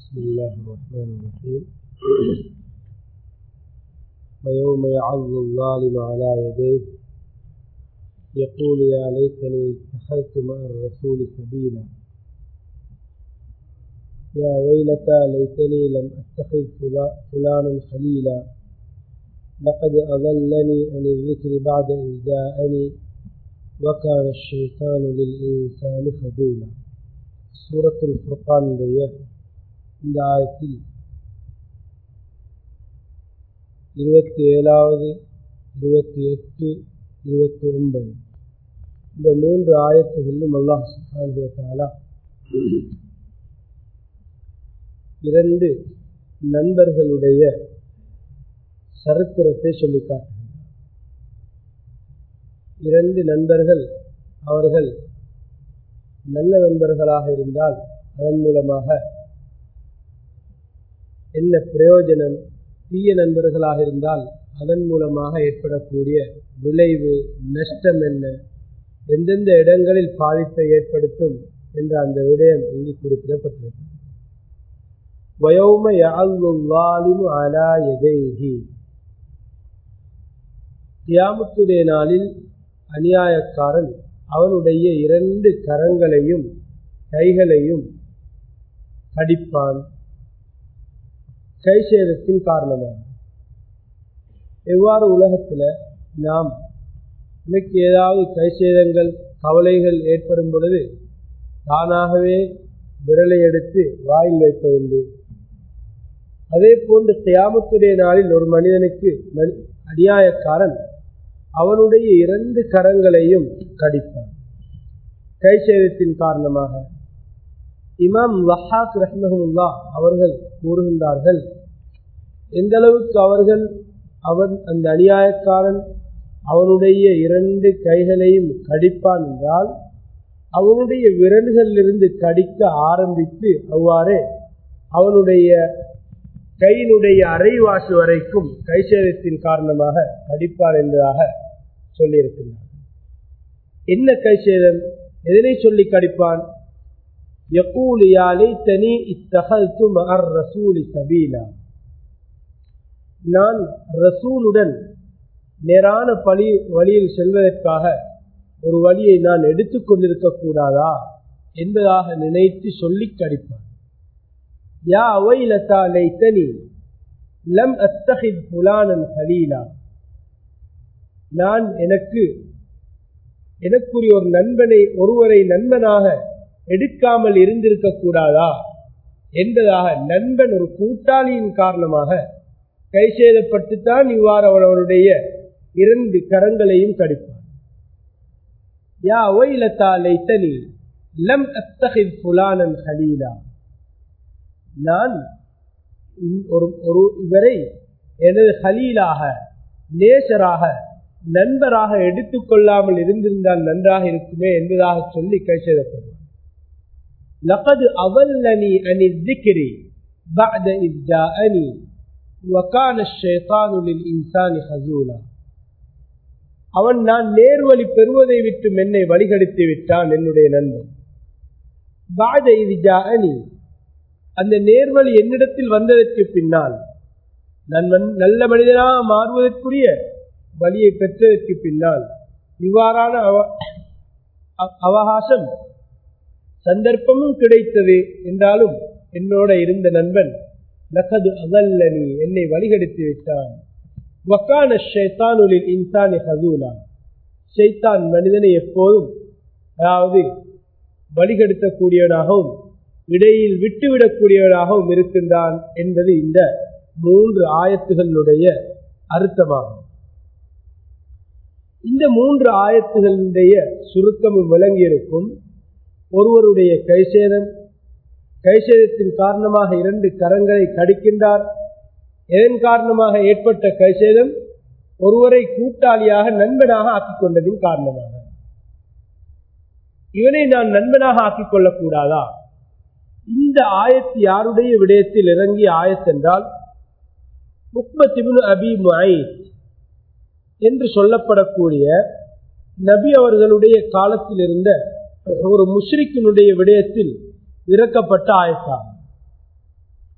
بسم الله الرحمن الرحيم ويوم يعض الظالم على يديه يقول يا ليتني اتخذت مع الرسول سبيلا يا ويلتى ليتني لم اتخذ فلانا خليلا لقد اضلني عن الذكر بعد اذ جاءني وكان الشيطان للإنسان خذولا சூரத்துல் ஃபுர்கானுடைய இந்த ஆயத்தில் இருபத்தி ஏழாவது இருபத்தி எட்டு இருபத்தி ஒன்பது இந்த மூன்று ஆயத்துகளிலும் அல்லாஹ் சுஹானுவத்தாலா இரண்டு நண்பர்களுடைய சரித்திரத்தை சொல்லி காட்டுகிறார் இரண்டு நண்பர்கள் அவர்கள் நல்ல நண்பர்களாக இருந்தால் அதன் மூலமாக என்ன பிரயோஜனம் தீய நண்பர்களாக இருந்தால் அதன் மூலமாக ஏற்படக்கூடிய விளைவு நஷ்டம் என்ன எந்தெந்த இடங்களில் பாதிப்பை ஏற்படுத்தும் என்ற அந்த விடயம் இங்கு குறிப்பிடப்பட்டிருக்கு வயோம யாழ்வாலிமு அலா எதைஹி தியாமத்துடைய நாளில் அநியாயக்காரன் அவனுடைய இரண்டு கரங்களையும் கைகளையும் கடிப்பான் கைசேதத்தின் காரணமாக எவ்வாறு உலகத்தில் நாம் இன்னைக்கு ஏதாவது கைசேதங்கள் கவலைகள் ஏற்படும் பொழுது தானாகவே விரலை எடுத்து வாயில் வைப்பதுண்டு அதே போன்று தியாமத்துடைய நாளில் ஒரு மனிதனுக்கு அநியாயக்காரன் அவனுடைய இரண்டு கரங்களையும் கடிப்பான் கை சேதத்தின் காரணமாக இமாம் வஹாக் ரஹ்மஹுல்லா அவர்கள் கூறுகின்றார்கள் எந்த அளவுக்கு அவர்கள் அவன் அந்த அநியாயக்காரன் அவனுடைய இரண்டு கைகளையும் கடிப்பான் என்றால் அவனுடைய விரல்களிலிருந்து கடிக்க ஆரம்பித்து அவ்வாறே அவனுடைய கையினுடைய அரைவாசி வரைக்கும் கைசேதத்தின் காரணமாக கடிப்பார் என்பதாக சொல்லியிருக்கின்றார் என்ன கைசேதம் எதனை சொல்லி கடிப்பான் தனி இத்தகல்து மகர் ரசூலி சபீலா நான் ரசூலுடன் நேரான பழி வழியில் செல்வதற்காக ஒரு வழியை நான் எடுத்துக்கொண்டிருக்க கூடாதா என்பதாக நினைத்து சொல்லி கடிப்பான் யா வைலதா லைத்தனி லம் அத்தஹித் புலானன் ஹலீலா நான் எனக்கு எனக்குரிய ஒரு நண்பனை ஒருவரை நண்பனாக எடுக்காமல் இருந்திருக்க கூடாதா என்பதாக நண்பன் ஒரு கூட்டாளியின் காரணமாக கைசேதப்பட்டுத்தான் இவ்வாறு அவனுடைய இரண்டு கரங்களையும் கடிப்பான் யா ஒயிலத்தா லைத்தனி லம் அத்தஹித் புலானன் ஹலீலா நான் ஒரு ஒரு இவரை எனது ஹலீலாக நேசராக நண்பராக எடுத்துக்கொள்ளாமல் இருந்திருந்தால் நன்றாக இருக்குமே என்பதாக சொல்லி கைசெய்யப்படுவார் லகது அவல்லனி அனி திக்ரி بعد إذ جاءني وكان الشيطان للإنسان خزولا அவன் நான் நேர்வழி பெறுவதை விட்டு என்னை வழிகெடுத்து விட்டான் என்னுடைய நண்பன் பாத இது ஜானி அந்த நேர்வழி என்னிடத்தில் வந்ததற்கு பின்னால் நான் நல்ல மனிதனாக மாறுவதற்குரிய வழியை பெற்றதற்கு பின்னால் இவ்வாறான அவகாசம் சந்தர்ப்பமும் கிடைத்தது என்றாலும் என்னோட இருந்த நண்பன் லகது அகல்லனி என்னை வழிகெடுத்து விட்டான் வக்கான ஷைத்தானுலில் இன்சானி ஹசூலா ஷைத்தான் மனிதனை எப்போதும் அதாவது வழிகெடுத்தக்கூடியவனாகவும் இடையில் விட்டுவிடக்கூடியவனாகவும் இருக்கின்றான் என்பது இந்த மூன்று ஆயத்துகளுடைய அர்த்தமாகும் இந்த மூன்று ஆயத்துகளுடைய சுருக்கமும் விளங்கியிருக்கும் ஒருவருடைய கைசேதம் கைசேதத்தின் காரணமாக இரண்டு கரங்களை கடிக்கின்றார் எதன் காரணமாக ஏற்பட்ட கைசேதம் ஒருவரை கூட்டாளியாக நண்பனாக ஆக்கிக் கொண்டதின் காரணமாக இவனை நான் நண்பனாக ஆக்கிக் கொள்ளக்கூடாதா இந்த ஆயத்து யாருடைய விடயத்தில் இறங்கிய ஆயத்தென்றால் முக்மத்திபுன் அபி முஐத் என்று சொல்லப்படக்கூடிய நபி அவர்களுடைய காலத்தில் இருந்த ஒரு முஷ்ரிக்கினுடைய விடயத்தில் இறக்கப்பட்ட ஆயத்தாகும்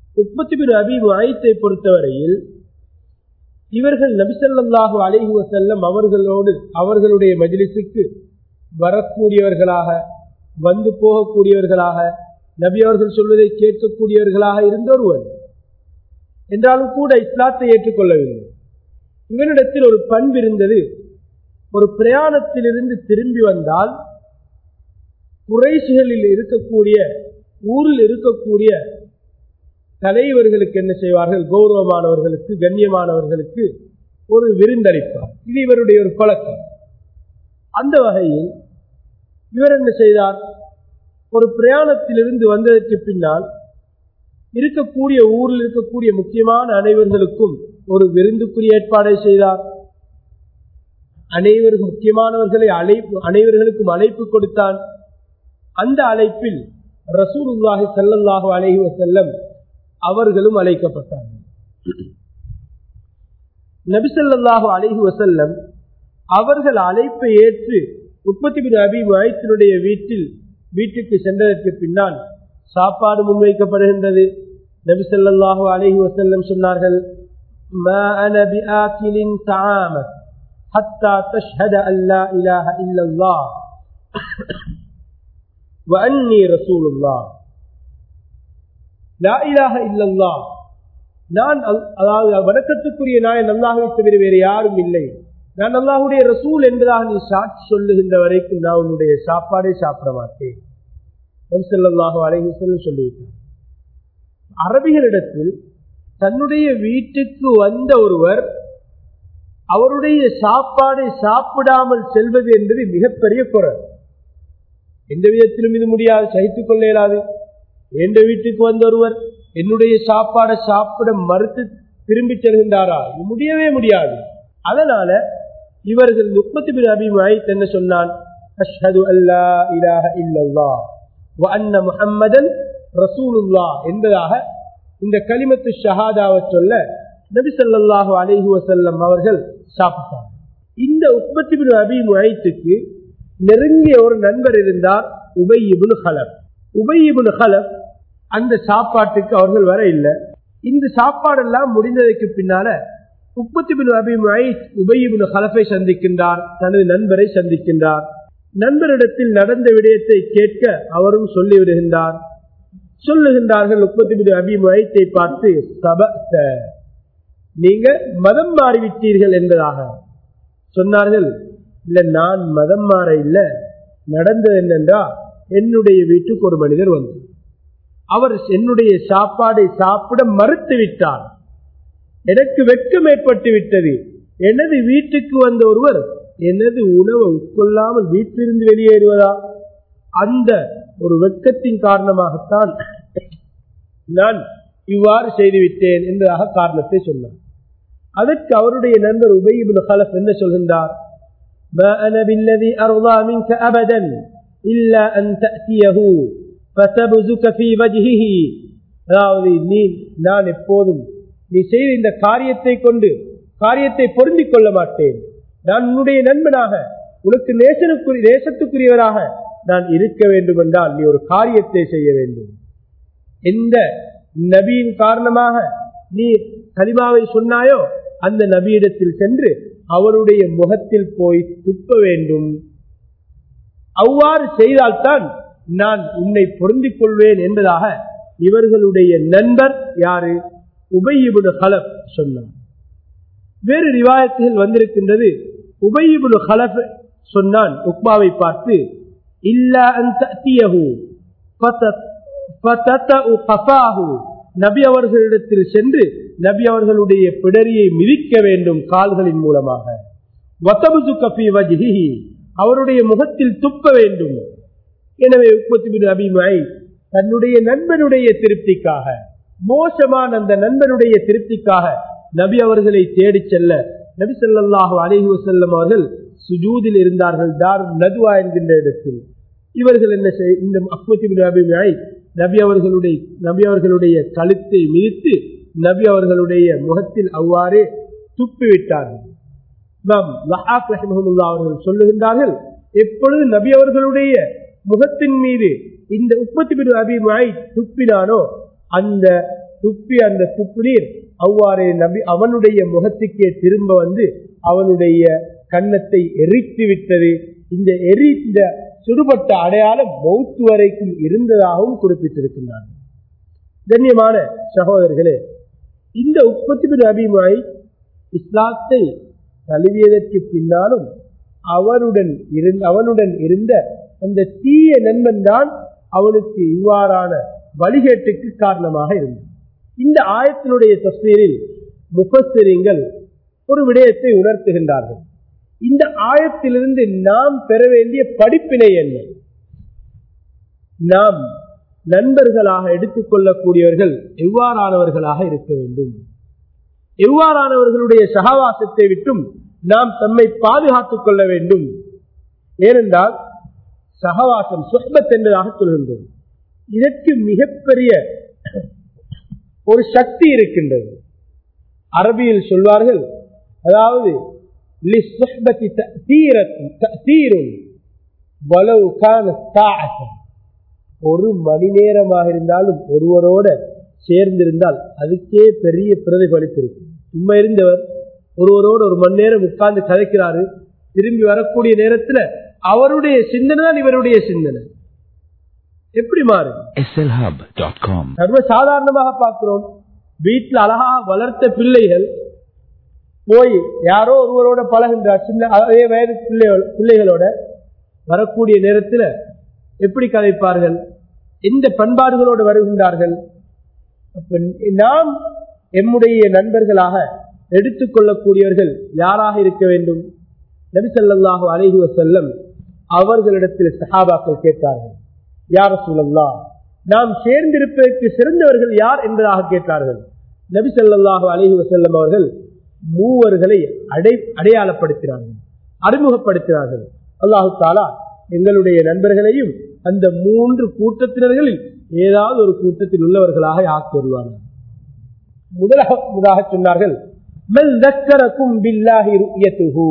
உற்பத்தி பின் அபி முஐத்தை பொறுத்தவரையில் இவர்கள் நபிசல்லாஹு அலைஹி வசல்லம் அவர்களோடு அவர்களுடைய மஜிலிசுக்கு வரக்கூடியவர்களாக வந்து போகக்கூடியவர்களாக நபி அவர்கள் சொல்வதை கேட்கக்கூடியவர்களாக இருந்த ஒருவன் என்றாலும் கூட இஸ்லாத்தை ஏற்றுக்கொள்ளவில்லை இவனிடத்தில் ஒரு பண்பு இருந்தது ஒரு பிரயாணத்திலிருந்து திரும்பி வந்தால் குறைசிகளில் இருக்கக்கூடிய ஊரில் இருக்கக்கூடிய தலைவர்களுக்கு என்ன செய்வார்கள் கௌரவமானவர்களுக்கு கண்ணியமானவர்களுக்கு ஒரு விருந்தளிப்பார் இது இவருடைய ஒரு பழக்கம் அந்த வகையில் இவர் என்ன செய்தார் ஒரு பிரயாணத்திலிருந்து வந்ததற்கு பின்னால் இருக்கக்கூடிய ஊரில் இருக்கக்கூடிய முக்கியமான அனைவர்களுக்கும் ஒரு விருந்துக்குரிய ஏற்பாடை செய்தார் அனைவருக்கும் முக்கியமானவர்களை அழைப்பு அனைவர்களுக்கும் அழைப்பு கொடுத்தான் அந்த அழைப்பில் ரசூலுல்லாஹி ஸல்லல்லாஹு அலைஹி வஸல்லம் அவர்களும் அழைக்கப்பட்டார்கள் நபிசல்லாஹு அலைஹி வஸல்லம் அவர்கள் அழைப்பை ஏற்று உற்பத்தி பின் அபி முயத்தினுடைய வீட்டில் வீட்டுக்கு சென்றதற்கு பின்னால் சாப்பாடு முன்வைக்கப்படுகின்றது நபி ஸல்லல்லாஹு அலைஹி வஸல்லம் சொன்னார்கள் ما أنا بآكل طعامك حتى تشهد أن لا إله إلا الله وأني رسول الله لا إله إلا الله நான் அதாவது வணக்கத்துக்குரிய நாயன் அல்லாஹை தவிர வேறு யாரும் இல்லை நான் அல்லாஹுடைய ரசூல் என்பதாக நீ சாட்சி சொல்லுகின்ற வரைக்கும் நான் உன்னுடைய சாப்பாடை சாப்பிட மாட்டேன் சொல்லிவிட்டார் அரபிகளிடத்தில் தன்னுடைய வீட்டுக்கு வந்த ஒருவர் அவருடைய சாப்பாடை சாப்பிடாமல் செல்வது என்பது மிகப்பெரிய குறை எந்த விதத்திலும் இது முடியாது சகித்துக் கொள்ள இயலாது எந்த வீட்டுக்கு வந்த ஒருவர் என்னுடைய சாப்பாடை சாப்பிட மறுத்து திரும்பி செல்கின்றாரா இது முடியவே முடியாது அதனால இவர்கள் முப்பத்தி பின் அபிமாய் என்ன சொன்னான் அஷ்ஹது அல்லா இலாஹ இல்லல்லா வ அன்ன முஹம்மதன் ரசூலுல்லா என்பதாக இந்த கலிமத்து ஷஹாதாவை சொல்ல நபி ஸல்லல்லாஹு அலைஹி வஸல்லம் அவர்கள் சாப்பிட்டார் இந்த உற்பத்தி பின் அபி முஹைத்துக்கு நெருங்கிய ஒரு நண்பர் இருந்தார் உபை இபுன் ஹலப் உபை இபுன் ஹலப் அந்த சாப்பாட்டுக்கு அவர்கள் வர இல்லை இந்த சாப்பாடெல்லாம் முடிந்ததற்கு பின்னால முப்பத்தி பின் அபி முஹைத் உபை இபுன் ஹலஃபை சந்திக்கின்றார் தனது நண்பரை சந்திக்கின்றார் நண்பரிடத்தில் நடந்த விடயத்தை கேட்க அவரும் சொல்லிவிடுகின்றார் சொல்லுகின்றார்கள் முப்பத்தி பின் அபி முஹைத்தை பார்த்து சபத்த நீங்க மதம் மாறிவிட்டீர்கள் என்பதாக சொன்னார்கள் இல்ல நான் மதம் மாற இல்ல நடந்தது என்னென்றா என்னுடைய வீட்டுக்கு ஒரு மனிதர் வந்தார் அவர் என்னுடைய சாப்பாடை சாப்பிட மறுத்து விட்டார் எனக்கு வெட்கம் ஏற்பட்டு விட்டது எனது வீட்டுக்கு வந்த ஒருவர் எனது உணவை உட்கொள்ளாமல் வீட்டிலிருந்து வெளியேறுவதா அந்த ஒரு வெட்கத்தின் காரணமாகத்தான் நான் இவ்வாறு செய்துவிட்டேன் என்பதாக காரணத்தை சொன்னார் அதற்கு அவருடைய நண்பர் உபயிபின் ஹலப் என்ன சொல்கின்றார் ما أنا بالذي أرضى منك أبدا إلا أن تأتيه فتبزك في وجهه அதாவது நீ நான் எப்போதும் நீ செய்த இந்த காரியத்தை கொண்டு காரியத்தை பொருந்திக் கொள்ள மாட்டேன் நான் உன்னுடைய நண்பனாக உனக்கு நேசனுக்குரிய நேசத்துக்குரியவராக நான் இருக்க வேண்டும் என்றால் நீ ஒரு காரியத்தை செய்ய வேண்டும் எந்த நபியின் காரணமாக நீ கலிமாவை சொன்னாயோ அந்த நபியிடத்தில் சென்று அவருடைய முகத்தில் போய் துப்ப வேண்டும் அவ்வாறு செய்தால்தான் நான் உன்னை பொருந்திக் கொள்வேன் என்பதாக இவர்களுடைய நண்பர் யாரு உபயிபுடு ஹலப் சொன்னார் வேறு ரிவாயத்துகள் வந்திருக்கின்றது உபயிபுடு ஹலப் சொன்னான் உக்மாவை பார்த்து இல்லா அந்த நபி அவர்களிடத்தில் சென்று நபி அவர்களுடைய பிடரியை மிதிக்க வேண்டும் கால்களின் மூலமாக அவருடைய முகத்தில் துப்ப வேண்டும் எனவே உற்பத்தி அபிமாய் தன்னுடைய நண்பனுடைய திருப்திக்காக மோசமான அந்த நண்பனுடைய திருப்திக்காக நபி அவர்களை தேடிச் செல்ல நபி சொல்லாஹு அலிஹி வசல்லம் அவர்கள் சுஜூதில் இருந்தார்கள் தார் நதுவா என்கின்ற இடத்தில் இவர்கள் என்ன செய் இந்த அக்மதி அபிமாய் நபி அவர்களுடைய நபி அவர்களுடைய கழுத்தை மிதித்து நபி அவர்களுடைய முகத்தில் அவ்வாறே துப்பிவிட்டார்கள் அவர்கள் சொல்லுகின்றார்கள் எப்பொழுது நபி அவர்களுடைய முகத்தின் மீது இந்த உற்பத்தி பின் அபிமாய் துப்பினானோ அந்த துப்பி அந்த துப்பு நீர் அவ்வாறே நபி அவனுடைய முகத்துக்கே திரும்ப வந்து அவனுடைய கன்னத்தை எரித்து விட்டது இந்த எரிந்த சுடுபட்ட அடையாளம் மௌத்து வரைக்கும் இருந்ததாகவும் குறிப்பிட்டிருக்கின்றார்கள் கண்ணியமான சகோதரர்களே இந்த உற்பத்தி அபிமாய் இஸ்லாத்தை தழுவியதற்கு பின்னாலும் அவருடன் இருந்த அவனுடன் இருந்த அந்த தீய நண்பன் தான் அவனுக்கு இவ்வாறான வழிகேட்டுக்கு காரணமாக இருந்தது இந்த ஆயத்தினுடைய தஸ்வீரில் முகஸ்திரிங்கள் ஒரு விடயத்தை உணர்த்துகின்றார்கள் இந்த ஆயத்திலிருந்து நாம் பெற வேண்டிய படிப்பினை என்ன நாம் நண்பர்களாக எடுத்துக்கொள்ளக்கூடியவர்கள் எவ்வாறானவர்களாக இருக்க வேண்டும் எவ்வாறானவர்களுடைய சகவாசத்தை விட்டும் நாம் தம்மை பாதுகாத்துக் கொள்ள வேண்டும் ஏனென்றால் சகவாசம் சொஹ்பத் என்பதாக சொல்கின்றோம் இதற்கு மிகப்பெரிய ஒரு சக்தி இருக்கின்றது அரபியில் சொல்வார்கள் அதாவது ஒரு மணி நேரமாக இருந்தாலும் ஒருவரோட சேர்ந்திருந்தால் அதுக்கே பெரிய பிரதிபலிப்பு இருக்கு சும்மா இருந்தவர் ஒருவரோடு ஒரு மணி நேரம் உட்கார்ந்து கதைக்கிறாரு திரும்பி வரக்கூடிய நேரத்துல அவருடைய சிந்தனை தான் இவருடைய சிந்தனை எப்படி மாறு slhub.com சர்வ சாதாரணமாக பார்க்கிறோம் வீட்டுல அழகாக வளர்த்த பிள்ளைகள் போய் யாரோ ஒருவரோட பழகின்றார் சின்ன அதே வயது பிள்ளைகள் பிள்ளைகளோட வரக்கூடிய நேரத்துல எப்படி கதைப்பார்கள் எந்த பண்பாடுகளோடு வருகின்றார்கள் அப்ப நாம் எம்முடைய நண்பர்களாக எடுத்துக்கொள்ளக்கூடியவர்கள் யாராக இருக்க வேண்டும் நபிசல்லாஹு அலைஹி வசல்லம் அவர்களிடத்தில் சஹாபாக்கள் கேட்டார்கள் யார சூழல்லா நாம் சேர்ந்திருப்பதற்கு சிறந்தவர்கள் யார் என்பதாக கேட்டார்கள் நபி ஸல்லல்லாஹு அலைஹி வஸல்லம் அவர்கள் மூவர்களை அடை அடையாளப்படுத்தினார்கள் அறிமுகப்படுத்தினார்கள் அல்லாஹு தாலா எங்களுடைய நண்பர்களையும் அந்த மூன்று கூட்டத்தினர்களில் ஏதாவது ஒரு கூட்டத்தில் உள்ளவர்களாக ஆக்கி வருவார்கள் முதலாக முதலாக சொன்னார்கள் மன் தக்கரக்கும் பில்லாஹி ருயத்துஹு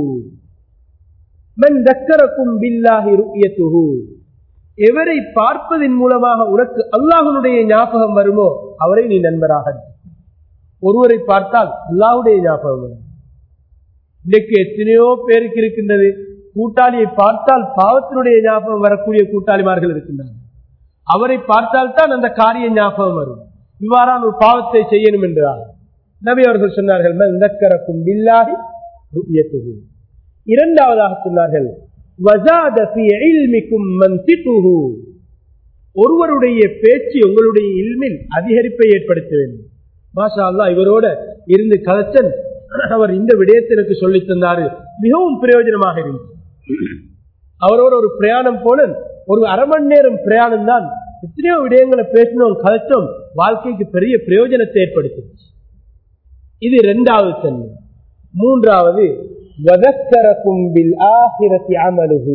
மன் தக்கரக்கும் பில்லாஹி ருயத்துஹு எவரை பார்ப்பதன் மூலமாக உனக்கு அல்லாஹனுடைய ஞாபகம் வருமோ அவரை நீ நண்பராக எடுத்துக்கொள். ஒருவரை பார்த்தால் அல்லாஹுடைய ஞாபகம் வரும் இன்னைக்கு எத்தனையோ பேருக்கு இருக்கின்றது கூட்டாளியை பார்த்தால் பாவத்தினுடைய ஞாபகம் வரக்கூடிய கூட்டாளிமார்கள் இருக்கின்றார்கள் அவரை பார்த்தால் தான் அந்த காரிய ஞாபகம் வரும் இவ்வாறான ஒரு பாவத்தை செய்யணும் என்றார் நபி அவர்கள் சொன்னார்கள் "மன் தக்கரக்கும் பில்லாஹி ருயத்துஹு." இரண்டாவதாக சொன்னார்கள் "வஸாத ஃபீ இல்மிக்கும் மன்திகுஹு." ஒருவருடைய பேச்சு உங்களுடைய இல்மில் அதிகரிப்பை ஏற்படுத்த வேண்டும் மாஷா அல்லாஹ் இவரோட இருந்து கலச்சன் அவர் இந்த விடயத்தை எனக்கு சொல்லித் தந்தாரு மிகவும் பிரயோஜனமாக இருந்துச்சு அவரோட ஒரு பிரயாணம் போல ஒரு அரை மணி நேரம் பிரயாணம் தான் எத்தனையோ விடயங்களை பேசினோம் கதைச்சோம் வாழ்க்கைக்கு பெரிய பிரயோஜனத்தை ஏற்படுத்திச்சு இது இரண்டாவது தன்மை மூன்றாவது வதக்கரக்கும் பில் ஆகிரத்தி அமலுகு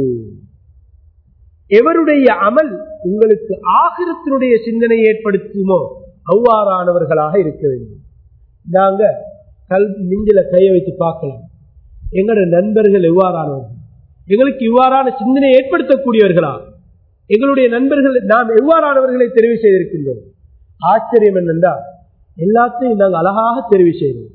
எவருடைய அமல் உங்களுக்கு ஆகிரத்தினுடைய சிந்தனை ஏற்படுத்துமோ அவ்வாறானவர்களாக இருக்க வேண்டும் நாங்க கல் நெஞ்சில கைய வைத்து பார்க்கலாம் எங்களுடைய நண்பர்கள் எவ்வாறானவர்கள் எங்களுக்கு இவ்வாறான சிந்தனை ஏற்படுத்தக்கூடியவர்களா எங்களுடைய நண்பர்கள் நாம் எவ்வாறானவர்களை தெரிவு செய்திருக்கின்றோம் ஆச்சரியம் என்னென்றா எல்லாத்தையும் நாங்கள் அழகாக தெரிவு செய்கிறோம்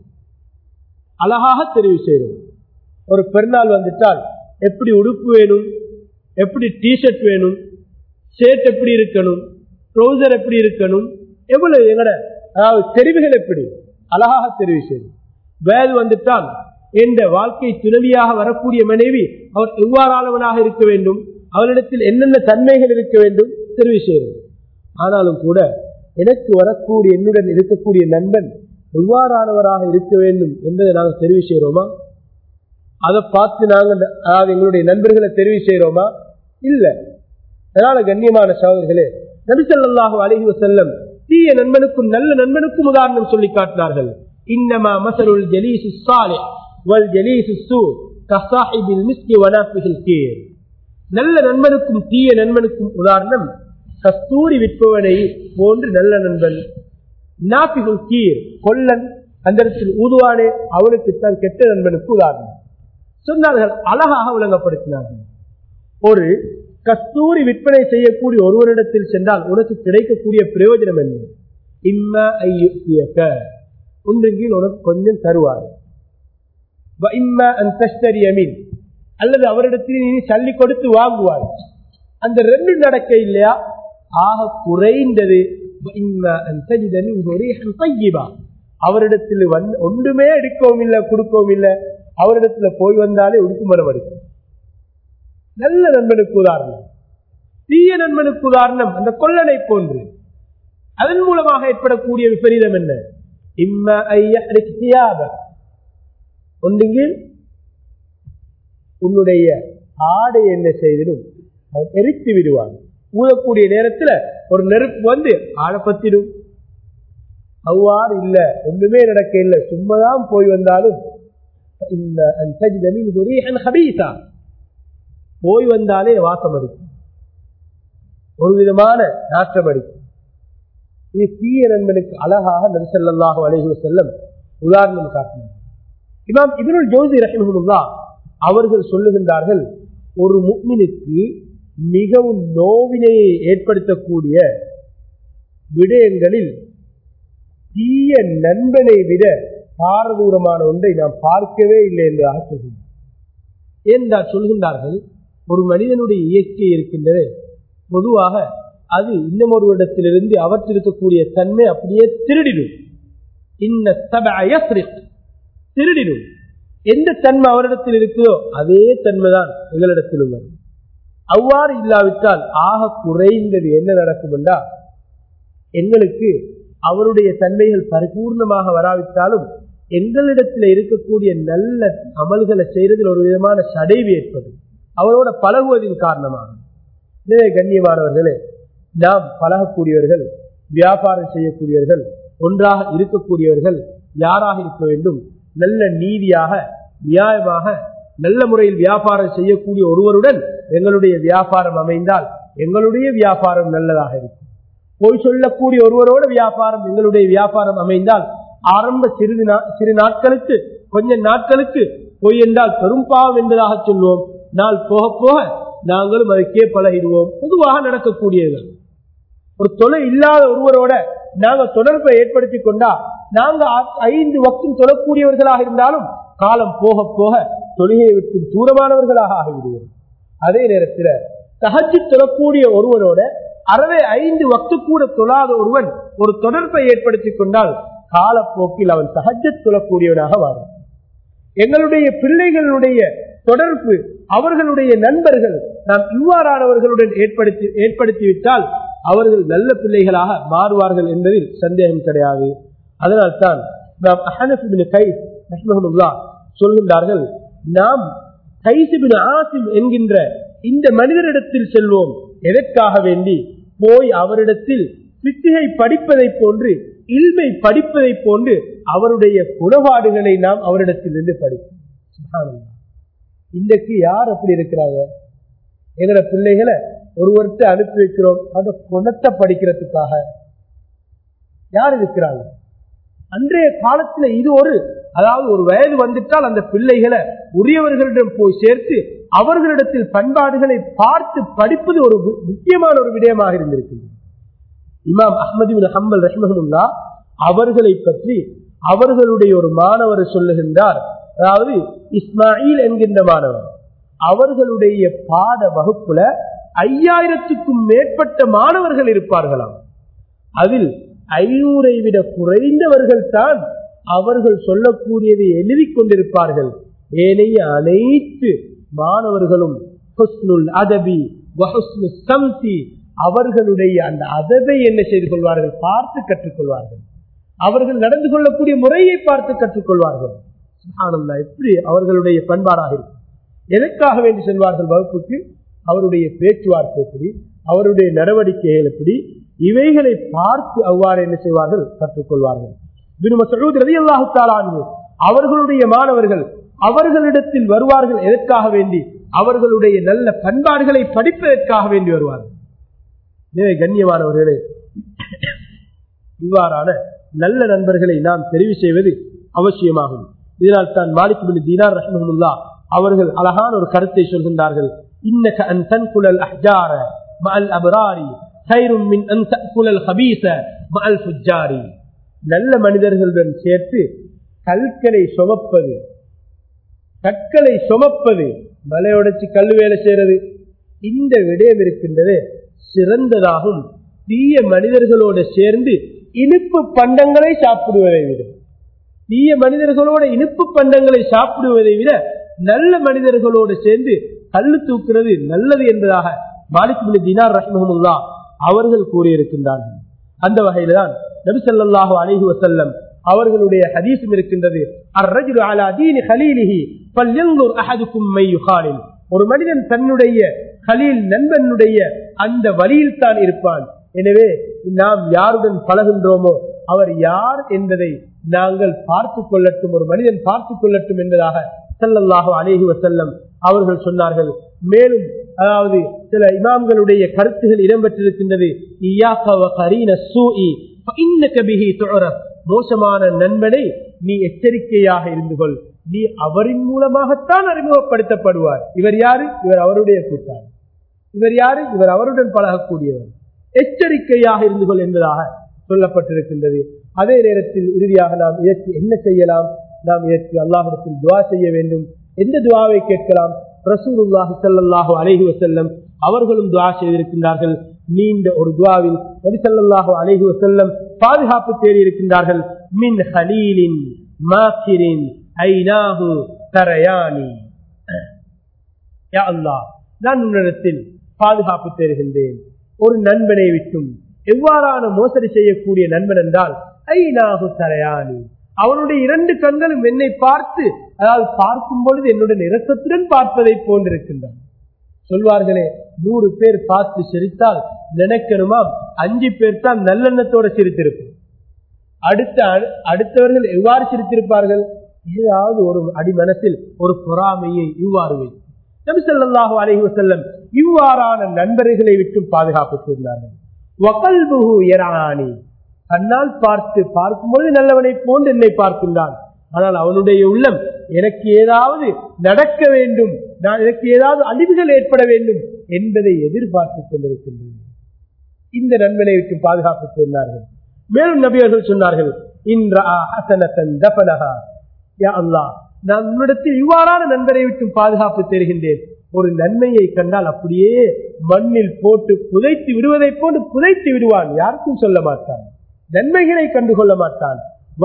அழகாக தெரிவு செய்கிறோம் ஒரு பெருநாள் வந்துட்டால் எப்படி உடுப்பு வேணும் எப்படி டிஷர்ட் வேணும் ஷர்ட் எப்படி இருக்கணும் ட்ரௌசர் எப்படி இருக்கணும் எவ்வளவு எங்கட அதாவது தெரிவுகள் எப்படி அழகாக தெரிவு செய்யணும் வேது வந்துட்டால் என்ற வாழ்க்கை துணவியாக வரக்கூடிய மனைவி அவர் எவ்வாறானவனாக இருக்க வேண்டும் அவரிடத்தில் என்னென்ன தன்மைகள் இருக்க வேண்டும் தெரிவு செய்யணும் ஆனாலும் கூட எனக்கு வரக்கூடிய என்னுடன் இருக்கக்கூடிய நண்பன் எவ்வாறானவராக இருக்க வேண்டும் என்பதை நாங்கள் தெரிவு செய்கிறோமா அதை பார்த்து நாங்கள் அதாவது எங்களுடைய நண்பர்களை தெரிவு செய்கிறோமா இல்ல அதனால கண்ணியமான சகோதரர்களே நபிசல்லாஹு அலஹி வசல்லம் தீய நண்பனுக்கும் நல்ல நண்பனுக்கும் உதாரணம் சொல்லி காட்டினார்கள் இன்னமா மசருல் ஜலீசு சாலே வல் ஜலீசு சூ கசாஹிபில் மிஸ்கி வனாஃபிஹில் கீர் நல்ல நண்பனுக்கும் தீய நண்பனுக்கும் உதாரணம் கஸ்தூரி விற்பவனை போன்று நல்ல நண்பன் நாபிகுல் கீர் கொல்லன் அந்த இடத்தில் ஊதுவானே அவனுக்குத்தான் கெட்ட நண்பனுக்கு உதாரணம் சொன்னார்கள் அழகாக விளங்கப்படுத்தினார்கள் ஒரு கஸ்தூரி விற்பனை செய்யக்கூடிய ஒருவரிடத்தில் சென்றால் உனக்கு கிடைக்கக்கூடிய பிரயோஜனம் என்ன இம்மா ஐயுக்க ஒன்றின் கீழ் உனக்கு கொஞ்சம் தருவார் வ இம்மா அன் தஷ்தரி அமீன் அல்லது அவரிடத்தில் நீ சல்லி கொடுத்து வாங்குவார் அந்த ரெண்டு நடக்க இல்லையா ஆக குறைந்தது வ இம்மா அன் தஜித மின்ஹு ரீஹன் தய்யிபா. அவரிடத்தில் வந்து ஒன்றுமே எடுக்கவும் இல்லை கொடுக்கவும் இல்லை அவரிடத்துல போய் வந்தாலே உடுப்பு மரம் அடிக்கும் நல்ல நண்பனுக்கு உதாரணம் தீய நண்பனுக்கு உதாரணம் அந்த கொள்ளனை போன்று அதன் மூலமாக ஏற்படக்கூடிய விபரீதம் என்ன இம்ம ஐயா ஒன்றுங்க உன்னுடைய ஆடை என்ன செய்திடும் அவன் எரித்து விடுவான் ஊழக்கூடிய நேரத்துல ஒரு நெருப்பு வந்து ஆழப்பத்திடும் அவ்வாறு இல்ல ஒண்ணுமே நடக்க இல்ல சும்மாதான் போய் வந்தாலும் இந்த அன் தஜித மின்ஹு ரீஹன் ஹபீஸா. போய் வந்தாலே வாசம் அடிக்கும் ஒரு விதமான நாற்றம் அடிக்கும் இது தீய நண்பனுக்கு அழகாக நபிசல்லாஹு அலைஹி செல்லம் உதாரணம் காட்டினார் இமாம் இவருள் ஜோதி ரஹிமஹுல்லா அவர்கள் சொல்லுகின்றார்கள் ஒரு முக்மினுக்கு மிகவும் நோவினையை ஏற்படுத்தக்கூடிய விடயங்களில் தீய நண்பனை விட பாரதூரமான ஒன்றை நாம் பார்க்கவே இல்லை என்றாக சொல்கின்றனர் ஏனென்றால் சொல்கின்றார்கள் ஒரு மனிதனுடைய இயற்கை இருக்கின்றது பொதுவாக அது இன்னும் ஒரு இடத்திலிருந்து அவற்றில் இருக்கக்கூடிய தன்மை அப்படியே திருடிடும் இன்ன தபஅ திருடிடும் எந்த தன்மை அவரிடத்தில் இருக்குதோ அதே தன்மைதான் எங்களிடத்திலும் வரும் அவ்வாறு இல்லாவிட்டால் ஆக குறைந்தது என்ன நடக்கும் என்றால் எங்களுக்கு அவருடைய தன்மைகள் பரிபூர்ணமாக வராவிட்டாலும் எங்களிடத்தில் இருக்கக்கூடிய நல்ல அமல்களை செய்யறதில் ஒரு விதமான சடைவு ஏற்படும் அவரோட பழகுவதின் காரணமாக எனவே கண்ணியமானவர்களே நாம் பழகக்கூடியவர்கள் வியாபாரம் செய்யக்கூடியவர்கள் ஒன்றாக இருக்கக்கூடியவர்கள் யாராக இருக்க வேண்டும் நல்ல நீதியாக நியாயமாக நல்ல முறையில் வியாபாரம் செய்யக்கூடிய ஒருவருடன் எங்களுடைய வியாபாரம் அமைந்தால் எங்களுடைய வியாபாரம் நல்லதாக இருக்கும் போய் சொல்லக்கூடிய ஒருவரோட வியாபாரம் எங்களுடைய வியாபாரம் அமைந்தால் ஆரம்ப சிறிது நா- சிறு நாட்களுக்கு கொஞ்ச நாட்களுக்கு பொய் என்றால் பெரும் பாவம் என்பதாக சொல்லுவோம் நாள் போக போக நாங்களும் அதுக்கே பழகிடுவோம் பொதுவாக நடக்கக்கூடியது ஒரு தொலை இல்லாத ஒருவரோட நாங்க தொடர்பை ஏற்படுத்திக் கொண்டா நாங்க ஆ- ஐந்து வக்தும் தொழக்கூடியவர்களாக இருந்தாலும் காலம் போக போக தொழுகையை விட்டு தூரமானவர்களாக ஆகிவிடுவோம் அதே நேரத்தில் தகஜி தொழக்கூடிய ஒருவரோட அறவே ஐந்து வக்து கூட தொழாத ஒருவன் ஒரு தொடர்பை ஏற்படுத்திக் கொண்டால் காலப்போக்கில் அவன் தகஜத் தொழக்கூடியவனாக வாழும் எங்களுடைய பிள்ளைகளுடைய தொடர்பு அவர்களுடைய நண்பர்கள் நாம் இவ்வாறானவர்களுடன் ஏற்படுத்தி ஏற்படுத்திவிட்டால் அவர்கள் நல்ல பிள்ளைகளாக மாறுவார்கள் என்பதில் சந்தேகம் கிடையாது அதனால்தான் நாம் அஹனபின் கை ரஹ்மஹுல்லாஹ் சொல்கின்றார்கள் நாம் கைசிபின் ஆசிம் என்கின்ற இந்த மனிதரிடத்தில் செல்வோம் எதற்காக வேண்டி போய் அவரிடத்தில் பித்திகை படிப்பதைப் போன்று இல்மை படிப்பதைப் போன்று அவருடைய குணபாடுகளை நாம் அவரிடத்திலிருந்து படிப்போம் சுப்ஹானல்லாஹ். இன்றைக்கு யார் அப்படி இருக்கிறாங்க எங்களோட பிள்ளைகளை ஒருவர்கிட்ட அனுப்பி வைக்கிறோம் அந்த குணத்தை படிக்கிறதுக்காக யார் இருக்கிறாங்க அன்றைய காலத்துல இது ஒரு அதாவது ஒரு வயது வந்துட்டால் அந்த பிள்ளைகளை உரியவர்களிடம் போய் சேர்த்து அவர்களிடத்தில் பண்பாடுகளை பார்த்து படிப்பது ஒரு மு- முக்கியமான ஒரு விடயமாக இருந்திருக்கின்றது இமாம் அஹ்மது பின் ஹம்பல் ரஹ்மஹுல்லா அவர்களை பற்றி அவர்களுடைய ஒரு மாணவர் சொல்லுகின்றார் அதாவது இஸ்மாயில் என்கின்ற மாணவர் அவர்களுடைய பாட வகுப்புல ஐயாயிரத்துக்கும் மேற்பட்ட மாணவர்கள் இருப்பார்களாம் அதில் ஐநூறை விட குறைந்தவர்கள் தான் அவர்கள் சொல்லக்கூடியதை எழுதிக் கொண்டிருப்பார்கள் ஏனைய அனைத்து மாணவர்களும் ஹுஸ்னுல் அதபி வஹுஸ்னு சம்தி அவர்களுடைய அந்த அதபை என்ன செய்து கொள்வார்கள் பார்த்து கற்றுக்கொள்வார்கள் அவர்கள் நடந்து கொள்ளக்கூடிய முறையை பார்த்து கற்றுக்கொள்வார்கள் சுப்ஹானல்லாஹ், எப்படி அவர்களுடைய பண்பாடாக இருக்கும் எதற்காக வேண்டி செல்வார்கள் வகுப்புக்கு அவருடைய பேச்சுவார்த்தை எப்படி அவருடைய நடவடிக்கைகள் எப்படி இவைகளை பார்த்து அவ்வாறு என்ன செய்வார்கள் கற்றுக்கொள்வார்கள் இப்னு மஸ்ஊத் ரலியல்லாஹு தஆலா அன்ஹு அவர்களுடைய மாணவர்கள் அவர்களிடத்தில் வருவார்கள் எதற்காக வேண்டி அவர்களுடைய நல்ல பண்பாடுகளை படிப்பதற்காக வேண்டி வருவார்கள் எனவே கண்ணியமானவர்களே இவ்வாறான நல்ல நண்பர்களை நாம் தெரிவு செய்வது அவசியமாகும் இதனால் தான் மாலிக் பின் தீனார் ரஹ்மஹுல்லா அவர்கள் அழகான ஒரு கருத்தை சொல்கின்றார்கள் இன்னக அன் தன்குலல் அஹ்ஜார மஅல் அப்ராரி خَيْرٌ مِّنْ أَن تَأْكُلَ الْخَبِيثَ مَعَ الْفُجَّارِ நல்ல மனிதர்களுடன் சேர்த்து கற்களை சுமப்பது கற்களை சுமப்பது மலை உடைச்சு கல் வேலை செய்யறது இந்த விடயம் இருக்கின்றது சிறந்ததாகும் தீய மனிதர்களோடு சேர்ந்து இனிப்பு பண்டங்களை சாப்பிடுவதை விட தீய மனிதர்களோட இனிப்பு பண்டங்களை சாப்பிடுவதை விட நல்ல மனிதர்களோடு சேர்ந்து கல்லு தூக்குறது நல்லது என்பதாக மாலிக் பின் தினார் ரஹ்மஹமுல்லா அவர்கள் கூறியிருக்கின்றார்கள் அந்த வகையில தான் நபி ஸல்லல்லாஹு அலைஹி வஸல்லம் அவர்களுடைய ஹதீஸும் இருக்கின்றது அர்ரஜுலு அலா தீனி ஹலீலிஹி ஃபல்யன்துர் அஹதுக்கும் மை யுகாலில் ஒரு மனிதன் தன்னுடைய கலீல் நண்பனுடைய அந்த வழியில் தான் இருப்பான் எனவே நாம் யாருடன் பழகின்றோமோ அவர் யார் என்பதை நாங்கள் பார்த்துக் கொள்ளட்டும் ஒரு மனிதன் பார்த்துக் கொள்ளட்டும் என்பதாக ஸல்லல்லாஹு அலைஹி வஸல்லம் அவர்கள் சொன்னார்கள் மேலும் அதாவது சில இமாம்களுடைய கருத்துகள் இடம்பெற்றிருக்கின்றது இய்யாக்க வ கரீன ஸூஇ ஃபஇன்னக பிஹி துஅரஃப் மோசமான நண்பனை நீ எச்சரிக்கையாக இருந்து கொள் நீ அவரின் மூலமாகத்தான் அறிமுகப்படுத்தப்படுவார் இவர் யாரு இவர் அவருடைய கூட்டாளி இவர் யாரு இவர் அவருடன் பழகக்கூடியவர் எச்சரிக்கையாக இருந்து கொள் என்பதாக சொல்லப்பட்டிருக்கின்றது அதே நேரத்தில் இறுதியாக நாம் இதற்கு என்ன செய்யலாம் நாம் இதற்கு அல்லாஹிடத்தில் துவா செய்ய வேண்டும் எந்த துவாவை கேட்கலாம் ரசூலுல்லாஹி ஸல்லல்லாஹு அலைஹி வஸல்லம் அவர்களும் துவா செய்திருக்கின்றார்கள் நீண்ட ஒரு துவாவில் நபி ஸல்லல்லாஹு அலைஹி வஸல்லம் பாதுகாப்பு தேடி இருக்கின்றார்கள் மின் ஹலீலின் மாக்கிரின் ஐநாஹு தரயானி யா அல்லாஹ் நான் உன்னிடத்தில் பாதுகாப்பு தேடுகின்றேன் ஒரு நண்பனை விட்டும் எவ்வாறான மோசடி செய்யக்கூடிய நண்பன் என்றால் ஐநாகு தரையானி அவனுடைய இரண்டு கண்களும் என்னை பார்த்து அதாவது பார்க்கும் பொழுது என்னுடன் இரக்கத்துடன் பார்ப்பதை போன்றிருக்கின்றான் சொல்வார்களே நூறு பேர் பார்த்து சிரித்தால் நினைக்கணுமாம் அஞ்சு பேர் தான் நல்லெண்ணத்தோட சிரித்திருப்போம் அடுத்த அடுத்தவர்கள் எவ்வாறு சிரித்திருப்பார்கள் ஏதாவது ஒரு அடிமனசில் ஒரு பொறாமையை இவ்வாறு வைக்கும் நபி ஸல்லல்லாஹு அலைஹி வஸல்லம் இவ்வாறான நண்பர்களை விட்டு பாதுகாப்பு செய்தார்கள் வகல்புஹு யரானி கண்ணால் பார்த்து பார்க்கும்போது நல்லவனை போன்று என்னை பார்க்கின்றான் ஆனால் அவனுடைய உள்ளம் எனக்கு ஏதாவது நடக்க வேண்டும் நான் எனக்கு ஏதாவது அழிவுகள் ஏற்பட வேண்டும் என்பதை எதிர்பார்த்துக் கொண்டிருக்கின்றது இந்த நண்பனை விட்டு பாதுகாப்பு செய்தார்கள் மேலும் நபியர்கள் சொன்னார்கள் இன்றா ஹசனத்தன் தபனஹா யா அல்லாஹ் நான் உன்னிடத்தில் இவ்வாறான நண்பரை விட்டு பாதுகாப்பு தருகின்றேன் ஒரு நன்மையை கண்டால் அப்படியே மண்ணில் போட்டு புதைத்து விடுவதை போன்று புதைத்து விடுவான் யாருக்கும் சொல்ல மாட்டான் நன்மைகளை கண்டுகொள்ள மாட்டான்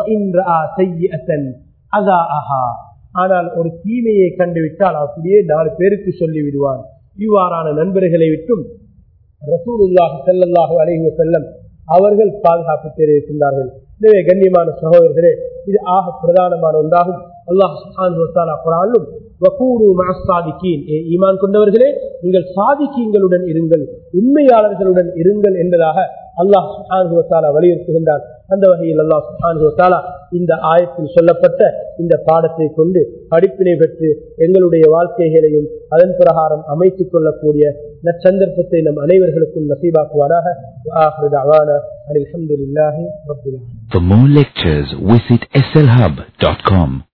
ஆனால் ஒரு தீமையை கண்டுவிட்டால் அப்படியே நாலு பேருக்கு சொல்லி விடுவான் இவ்வாறான நண்பர்களை விட்டும் ரசூலுல்லாஹி ஸல்லல்லாஹு அலைஹி வஸல்லம் அவர்கள் பாதுகாப்பு தெரிவிக்கின்றார்கள் எனவே கண்ணியமான சகோதரர்களே இது ஆக பிரதானமான ஒன்றாகும் அல்லாஹ் குரானும் ஈமான் கொண்டவர்களே நீங்கள் சாதிக்கீங்களுடன் இருங்கள் உண்மையாளர்களுடன் இருங்கள் என்பதாக அல்லாஹ் சுஹானுவத்தாலா வலியுறுத்துகின்றார் அந்த வகையில் அல்லாஹ் சுஹானுவத்தாலா இந்த ஆயத்தில் சொல்லப்பட்ட இந்த பாடத்தை கொண்டு படிப்பினை பெற்று எங்களுடைய வாழ்க்கைகளையும் அதன் பிரகாரம் அமைத்துக் கொள்ளக்கூடிய நச்சந்தர்ப்பத்தை நம் அனைவர்களுக்கும் நசீபாக்குவாராக For more lectures, visit slhub.com.